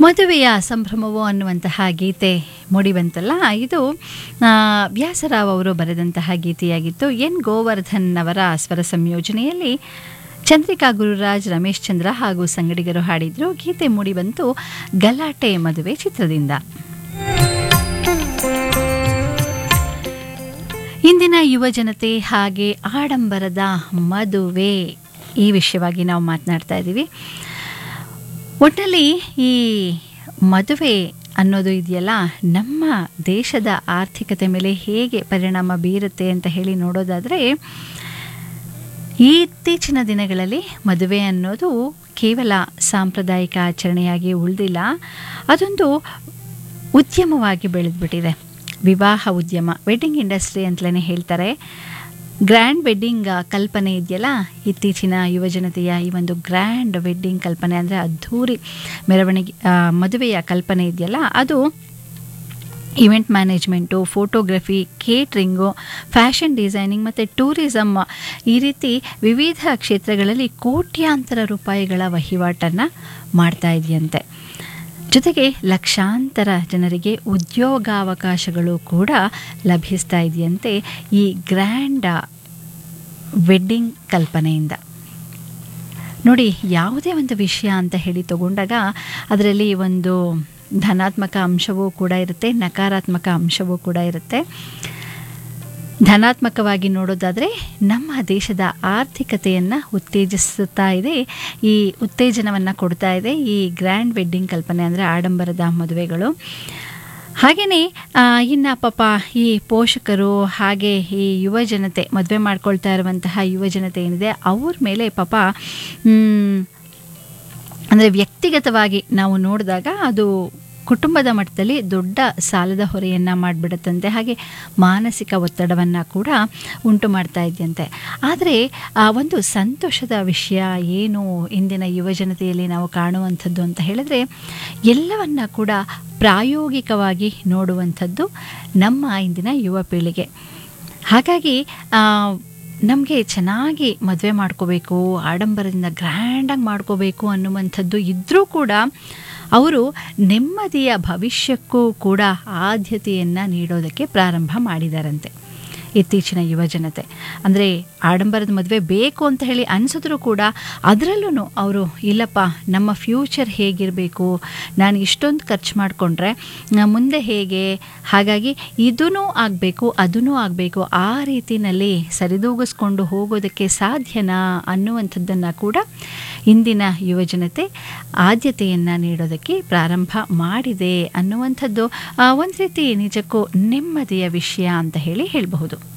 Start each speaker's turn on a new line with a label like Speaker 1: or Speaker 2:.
Speaker 1: ಮದುವೆಯ ಸಂಭ್ರಮವೋ ಅನ್ನುವಂತಹ ಗೀತೆ ಮೂಡಿಬಂತಲ್ಲ ಇದು ಆ, ವ್ಯಾಸರಾವ್ ಅವರು ಬರೆದಂತಹ ಗೀತೆಯಾಗಿತ್ತು ಎನ್ ಗೋವರ್ಧನ್ ಅವರ ಸ್ವರ ಸಂಯೋಜನೆಯಲ್ಲಿ ಚಂದ್ರಿಕಾ ಗುರುರಾಜ್ ರಮೇಶ್ ಚಂದ್ರ ಹಾಗೂ ಸಂಗಡಿಗರು ಹಾಡಿದ್ರು ಗೀತೆ ಮೂಡಿಬಂತು ಗಲಾಟೆ ಮದುವೆ ಚಿತ್ರದಿಂದ ಇಂದಿನ ಯುವ ಜನತೆ ಹಾಗೆ ಆಡಂಬರದ ಮದುವೆ ಈ ವಿಷಯವಾಗಿ ನಾವು ಮಾತನಾಡ್ತಾ ಇದ್ದೀವಿ ಒಟ್ಟಲ್ಲಿ ಈ ಮದುವೆ ಅನ್ನೋದು ಇದೆಯಲ್ಲ ನಮ್ಮ ದೇಶದ ಆರ್ಥಿಕತೆ ಮೇಲೆ ಹೇಗೆ ಪರಿಣಾಮ ಬೀರುತ್ತೆ ಅಂತ ಹೇಳಿ ನೋಡೋದಾದರೆ ಈ ಇತ್ತೀಚಿನ ದಿನಗಳಲ್ಲಿ ಮದುವೆ ಅನ್ನೋದು ಕೇವಲ ಸಾಂಪ್ರದಾಯಿಕ ಆಚರಣೆಯಾಗಿ ಉಳಿದಿಲ್ಲ ಅದೊಂದು ಉದ್ಯಮವಾಗಿ ಬೆಳೆದ್ಬಿಟ್ಟಿದೆ ವಿವಾಹ ಉದ್ಯಮ ವೆಡ್ಡಿಂಗ್ ಇಂಡಸ್ಟ್ರಿ ಅಂತಲೇ ಹೇಳ್ತಾರೆ ಗ್ರ್ಯಾಂಡ್ ವೆಡ್ಡಿಂಗ್ ಕಲ್ಪನೆ ಇದೆಯಲ್ಲ ಇತ್ತೀಚಿನ ಯುವಜನತೆಯ ಈ ಒಂದು ಗ್ರ್ಯಾಂಡ್ ವೆಡ್ಡಿಂಗ್ ಕಲ್ಪನೆ ಅಂದರೆ ಅದ್ಧೂರಿ ಮೆರವಣಿಗೆ ಆ, ಮದುವೆಯ ಕಲ್ಪನೆ ಇದೆಯಲ್ಲ ಅದು event management photography catering fashion designing ಮತ್ತು ಟೂರಿಸಮ್ ಈ ರೀತಿ ವಿವಿಧ ಕ್ಷೇತ್ರಗಳಲ್ಲಿ ಕೋಟ್ಯಾಂತರ ರೂಪಾಯಿಗಳ ವಹಿವಾಟನ್ನು ಮಾಡ್ತಾ ಇದೆಯಂತೆ ಜೊತೆಗೆ ಲಕ್ಷಾಂತರ ಜನರಿಗೆ ಉದ್ಯೋಗಾವಕಾಶಗಳು ಕೂಡ ಲಭಿಸ್ತಾ ಇದೆಯಂತೆ ಈ ಗ್ರ್ಯಾಂಡ್ ವೆಡ್ಡಿಂಗ್ ಕಲ್ಪನೆಯಿಂದ ನೋಡಿ ಯಾವುದೇ ಒಂದು ವಿಷಯ ಅಂತ ಹೇಳಿ ತಗೊಂಡಾಗ ಅದರಲ್ಲಿ ಒಂದು ಧನಾತ್ಮಕ ಅಂಶವೂ ಕೂಡ ಇರುತ್ತೆ ನಕಾರಾತ್ಮಕ ಅಂಶವೂ ಕೂಡ ಇರುತ್ತೆ ಧನಾತ್ಮಕವಾಗಿ ನೋಡೋದಾದರೆ ನಮ್ಮ ದೇಶದ ಆರ್ಥಿಕತೆಯನ್ನು ಉತ್ತೇಜಿಸುತ್ತಾ ಇದೆ ಈ ಉತ್ತೇಜನವನ್ನು ಕೊಡ್ತಾ ಇದೆ ಈ ಗ್ರ್ಯಾಂಡ್ ವೆಡ್ಡಿಂಗ್ ಕಲ್ಪನೆ ಅಂದರೆ ಆಡಂಬರದ ಮದುವೆಗಳು ಹಾಗೆಯೇ ಇನ್ನು ಪಾಪ ಈ ಪೋಷಕರು ಹಾಗೆ ಈ ಯುವ ಜನತೆ ಮದುವೆ ಮಾಡ್ಕೊಳ್ತಾ ಇರುವಂತಹ ಯುವ ಜನತೆ ಏನಿದೆ ಅವ್ರ ಮೇಲೆ ಪಾಪ ಮ್, ಅಂದರೆ ವ್ಯಕ್ತಿಗತವಾಗಿ ನಾವು ನೋಡಿದಾಗ ಅದು ಕುಟುಂಬದ ಮಟ್ಟದಲ್ಲಿ ದೊಡ್ಡ ಸಾಲದ ಹೊರೆಯನ್ನು ಮಾಡಿಬಿಡುತ್ತಂತೆ ಹಾಗೆ ಮಾನಸಿಕ ಒತ್ತಡವನ್ನು ಕೂಡ ಉಂಟು ಮಾಡ್ತಾ ಇದೆಯಂತೆ ಆದರೆ ಆ ಒಂದು ಸಂತೋಷದ ವಿಷಯ ಏನು ಇಂದಿನ ಯುವ ಜನತೆಯಲ್ಲಿ ನಾವು ಕಾಣುವಂಥದ್ದು ಅಂತ ಹೇಳಿದ್ರೆ ಎಲ್ಲವನ್ನ ಕೂಡ ಪ್ರಾಯೋಗಿಕವಾಗಿ ನೋಡುವಂಥದ್ದು ನಮ್ಮ ಇಂದಿನ ಯುವ ಪೀಳಿಗೆ ಹಾಗಾಗಿ ನಮಗೆ ಚೆನ್ನಾಗಿ ಮದುವೆ ಮಾಡ್ಕೋಬೇಕು ಆಡಂಬರದಿಂದ ಗ್ರ್ಯಾಂಡಾಗಿ ಮಾಡ್ಕೋಬೇಕು ಅನ್ನುವಂಥದ್ದು ಇದ್ದರೂ ಕೂಡ ಅವರು ನೆಮ್ಮದಿಯ ಭವಿಷ್ಯಕ್ಕೂ ಕೂಡ ಆದ್ಯತೆಯನ್ನು ನೀಡೋದಕ್ಕೆ ಪ್ರಾರಂಭ ಮಾಡಿದಾರಂತೆ ಇತ್ತೀಚಿನ ಯುವ ಜನತೆ ಅಂದರೆ ಆಡಂಬರದ ಮದುವೆ ಬೇಕು ಅಂತ ಹೇಳಿ ಅನಿಸಿದ್ರು ಕೂಡ ಅದರಲ್ಲೂ ಅವರು ಇಲ್ಲಪ್ಪ ನಮ್ಮ ಫ್ಯೂಚರ್ ಹೇಗಿರಬೇಕು ನಾನು ಇಷ್ಟೊಂದು ಖರ್ಚು ಮಾಡಿಕೊಂಡ್ರೆ ಮುಂದೆ ಹೇಗೆ ಹಾಗಾಗಿ ಇದೂ ಆಗಬೇಕು ಅದೂ ಆಗಬೇಕು ಆ ರೀತಿಯಲ್ಲಿ ಸರಿದೂಗಿಸ್ಕೊಂಡು ಹೋಗೋದಕ್ಕೆ ಸಾಧ್ಯನಾ ಅನ್ನುವಂಥದ್ದನ್ನು ಕೂಡ ಇಂದಿನ ಯುವಜನತೆ ಆದ್ಯತೆಯನ್ನು ನೀಡೋದಕ್ಕೆ ಪ್ರಾರಂಭ ಮಾಡಿದೆ ಅನ್ನುವಂಥದ್ದು ಒಂದು ರೀತಿ ನಿಜಕ್ಕೂ ನೆಮ್ಮದಿಯ ವಿಷಯ ಅಂತ ಹೇಳಿ ಹೇಳಬಹುದು